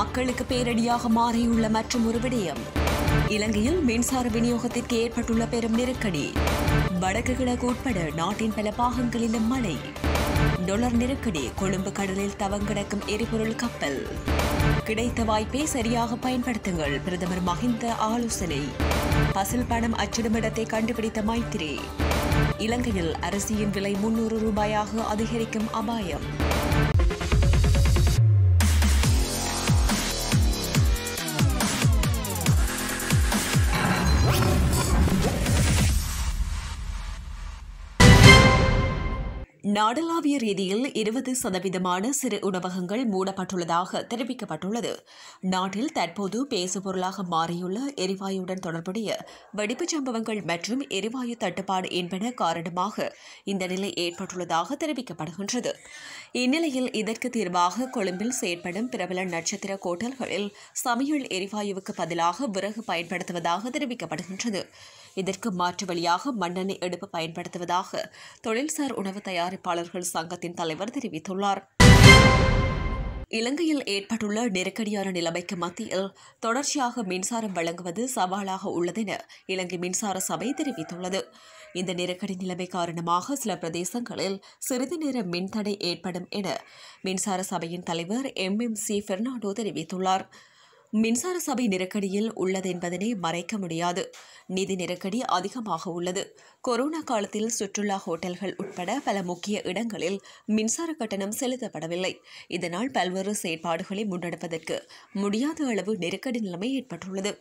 மக்களுக்கு பேரடியாக மாறியுள்ள மற்றும் ஒரு விடயம் இலங்கையில் மின்சார விநியோகத்திற்கு ஏற்பட்டுள்ள பெரும் நெருக்கடி வடக்கு கிழக்கு உட்பட நாட்டின் பல பாகங்களிலும் மழை டொலர் நெருக்கடி கொழும்பு கடலில் தவங்கிடக்கும் எரிபொருள் கப்பல் கிடைத்த வாய்ப்பை சரியாக பயன்படுத்துங்கள் பிரதமர் மஹிந்த ஆலோசனை பசில் பணம் அச்சிடும் இடத்தை கண்டுபிடித்த மைத்திரி இலங்கையில் அரிசியின் விலை முன்னூறு ரூபாயாக அதிகரிக்கும் அபாயம் நாடளாவிய ரீதியில் இருபது சதவீதமான சிறு உணவகங்கள் மூடப்பட்டுள்ளதாக தெரிவிக்கப்பட்டுள்ளது நாட்டில் தற்போது பேசுபொருளாக மாறியுள்ள எரிவாயுடன் தொடர்புடைய வெடிப்புச் சம்பவங்கள் மற்றும் எரிவாயு தட்டுப்பாடு என்பன காரணமாக இந்த நிலை ஏற்பட்டுள்ளதாக தெரிவிக்கப்படுகின்றது இந்நிலையில் இதற்கு தீர்வாக கொழும்பில் செயற்படும் பிரபல நட்சத்திர கோட்டல்களில் சமையல் எரிவாயுவுக்கு பதிலாக விறகு பயன்படுத்துவதாக தெரிவிக்கப்படுகின்றது இதற்கு மாற்று வழியாக மண்ணெண்ணெய் எடுப்பு பயன்படுத்துவதாக தொழில்சார் உணவு தயாரிப்பாளர்கள் சங்கத்தின் தலைவர் தெரிவித்துள்ளார் இலங்கையில் ஏற்பட்டுள்ள நெருக்கடியான நிலைமைக்கு மத்தியில் தொடர்ச்சியாக மின்சாரம் வழங்குவது சவாலாக உள்ளதென இலங்கை மின்சார சபை தெரிவித்துள்ளது இந்த நெருக்கடி நிலைமை காரணமாக சில பிரதேசங்களில் சிறிது நேர மின்தடை ஏற்படும் என மின்சார சபையின் தலைவர் எம் எம் சி பெர்னாண்டோ தெரிவித்துள்ளார் மின்சார சபை நெருக்கடியில் உள்ளதென்பதனை மறைக்க முடியாது நிதி நெருக்கடி அதிகமாக உள்ளது கொரோனா காலத்தில் சுற்றுலா ஹோட்டல்கள் உட்பட பல முக்கிய இடங்களில் மின்சார கட்டணம் செலுத்தப்படவில்லை இதனால் பல்வேறு செயற்பாடுகளை முன்னெடுப்பதற்கு முடியாத அளவு நெருக்கடி நிலைமை ஏற்பட்டுள்ளது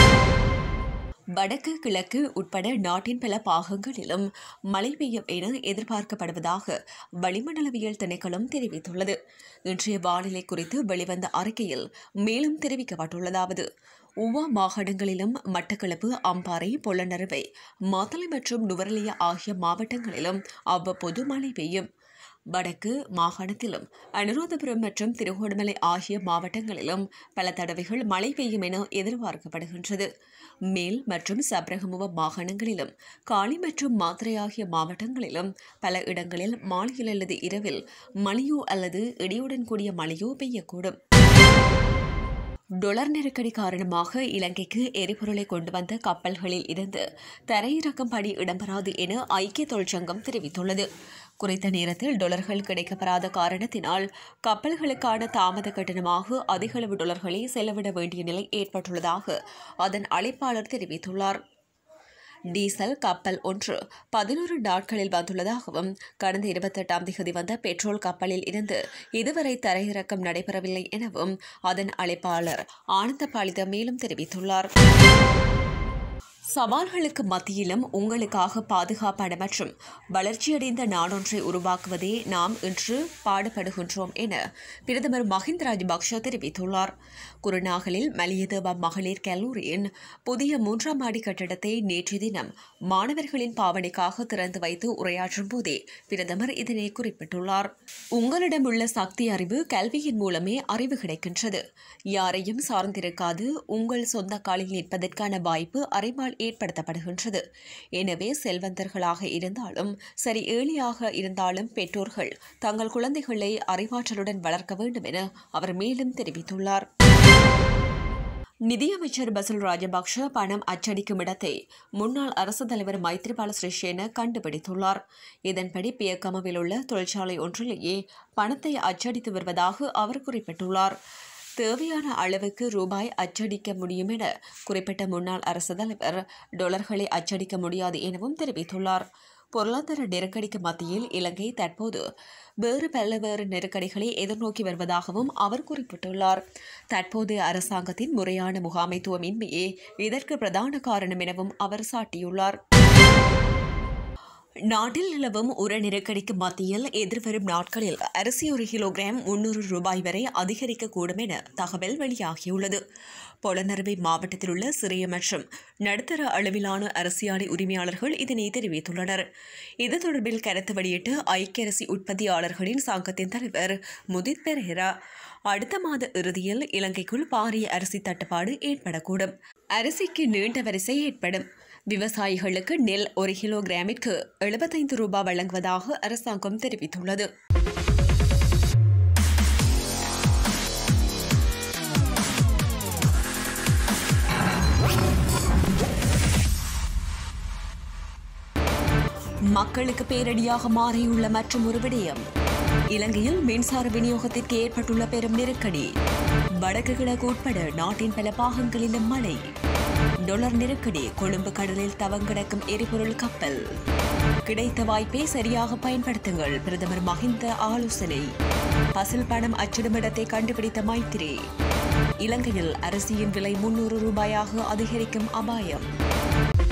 வடக்கு கிழக்கு உட்பட நாட்டின் பல பாகங்களிலும் மழை பெய்யும் என எதிர்பார்க்கப்படுவதாக வளிமண்டலவியல் திணைக்களம் தெரிவித்துள்ளது இன்றைய வானிலை குறித்து வெளிவந்த அறிக்கையில் மேலும் தெரிவிக்கப்பட்டுள்ளதாவது உவா மாகாணங்களிலும் மட்டக்களப்பு அம்பாறை பொலனறுவை மாத்தளை மற்றும் நுவரெலியா ஆகிய மாவட்டங்களிலும் அவ்வப்போது மழை பெய்யும் வடக்கு மாகாணத்திலும் அனுராதபுரம் மற்றும் திருகோணமலை ஆகிய மாவட்டங்களிலும் பல தடவைகள் மழை பெய்யும் என எதிர்பார்க்கப்படுகின்றது மேல் மற்றும் சப்ரகமுவ மாகாணங்களிலும் காலி மற்றும் மாத்திரை ஆகிய மாவட்டங்களிலும் பல இடங்களில் மாலையில் அல்லது இரவில் மழையோ அல்லது இடியுடன் கூடிய மழையோ பெய்யக்கூடும் டொலர் நெருக்கடி காரணமாக இலங்கைக்கு எரிபொருளை கொண்டு வந்த கப்பல்களில் இருந்து தரையிறக்கும் பணி இடம்பெறாது என ஐக்கிய தொழிற்சங்கம் தெரிவித்துள்ளது குறித்த நேரத்தில் டொலர்கள் கிடைக்கப்பெறாத காரணத்தினால் கப்பல்களுக்கான தாமத கட்டணமாக அதிகளவு டொலர்களை செலவிட வேண்டிய நிலை ஏற்பட்டுள்ளதாக அதன் அழைப்பாளர் தெரிவித்துள்ளார் டீசல் கப்பல் ஒன்று பதினோரு நாட்களில் வந்துள்ளதாகவும் கடந்த இருபத்தெட்டாம் தேதி வந்த பெட்ரோல் கப்பலில் இருந்து இதுவரை தரையிறக்கம் நடைபெறவில்லை எனவும் அதன் அழைப்பாளர் ஆனந்த பாலித மேலும் தெரிவித்துள்ளார் சவால்களுக்கு மத்தியிலும் உங்களுக்காக பாதுகாப்பான மற்றும் வளர்ச்சியடைந்த நாடொன்றை உருவாக்குவதே நாம் இன்று பாடுபடுகின்றோம் என பிரதமர் மஹிந்த ராஜபக்ஷ தெரிவித்துள்ளார் குருநாகலில் மலியதேவா மகளிர் கல்லூரியின் புதிய மூன்றாம் மாடி கட்டடத்தை நேற்று தினம் மாணவர்களின் பாவனைக்காக திறந்து வைத்து உரையாற்றும் போதே பிரதமர் இதனை குறிப்பிட்டுள்ளார் உங்களிடம் உள்ள சக்தி அறிவு கல்வியின் மூலமே அறிவு கிடைக்கின்றது யாரையும் சார்ந்திருக்காது உங்கள் சொந்த காலில் நிற்பதற்கான வாய்ப்பு அறிவால் ஏற்படுத்தப்படுகின்றது எனவே செல்வந்தர்களாக இருந்தாலும் சரி ஏழையாக இருந்தாலும் பெற்றோர்கள் தங்கள் குழந்தைகளை அறிவாற்றலுடன் வளர்க்க வேண்டும் என அவர் மேலும் தெரிவித்துள்ளார் நிதியமைச்சர் பசில் ராஜபக்ஷ பணம் அச்சடிக்கும் இடத்தை முன்னாள் அரசு தலைவர் மைத்ரிபால சிறிசேன கண்டுபிடித்துள்ளார் இதன்படி பியக்கமவில் உள்ள தொழிற்சாலை ஒன்றிலேயே பணத்தை அச்சடித்து வருவதாக அவர் குறிப்பிட்டுள்ளார் தேவையான அளவுக்கு ரூபாய் அச்சடிக்க முடியும் என குறிப்பிட்ட முன்னாள் அரசு தலைவர் டொலர்களை அச்சடிக்க முடியாது எனவும் தெரிவித்துள்ளார் பொருளாதார நெருக்கடிக்கு மத்தியில் இலங்கை தற்போது வேறு பல்வேறு நெருக்கடிகளை எதிர்நோக்கி வருவதாகவும் அவர் குறிப்பிட்டுள்ளார் தற்போதைய அரசாங்கத்தின் முறையான முகாமைத்துவமின்மையே இதற்கு பிரதான காரணம் எனவும் அவர் சாட்டியுள்ளார் நாட்டில் நிலவும் உர நெருக்கடிக்கு மத்தியில் எதிர்வரும் நாட்களில் அரிசி ஒரு கிலோகிராம் முன்னூறு ரூபாய் வரை அதிகரிக்கக்கூடும் என தகவல் வெளியாகியுள்ளது பொலனறுவை மாவட்டத்தில் உள்ள சிறிய மற்றும் நடுத்தர அளவிலான அரிசி ஆலை உரிமையாளர்கள் இதனை தெரிவித்துள்ளனர் இது தொடர்பில் கருத்து வெளியிட்டு ஐக்கிய அரிசி உற்பத்தியாளர்களின் சங்கத்தின் தலைவர் முதித் பெரேரா அடுத்த மாத இறுதியில் இலங்கைக்குள் பாரிய அரிசி தட்டுப்பாடு ஏற்படக்கூடும் அரிசிக்கு நீண்ட வரிசை ஏற்படும் விவசாயிகளுக்கு நெல் ஒரு கிலோ கிராமிற்கு எழுபத்தைந்து ரூபாய் வழங்குவதாக அரசாங்கம் தெரிவித்துள்ளது மக்களுக்கு பேரடியாக மாறியுள்ள மற்றும் ஒரு விடயம் இலங்கையில் மின்சார விநியோகத்திற்கு ஏற்பட்டுள்ள பெரும் நெருக்கடி வடக்கு கிழக்கு உட்பட நாட்டின் பல பாகங்களிலும் மழை டொலர் நெருக்கடி கொழும்பு கடலில் தவங்கிடக்கும் எரிபொருள் கப்பல் கிடைத்த வாய்ப்பை சரியாக பயன்படுத்துங்கள் பிரதமர் மஹிந்த ஆலோசனை பசில் பணம் அச்சிடும் இடத்தை கண்டுபிடித்த மைத்திரி இலங்கையில் அரிசியின் விலை முன்னூறு ரூபாயாக அதிகரிக்கும் அபாயம்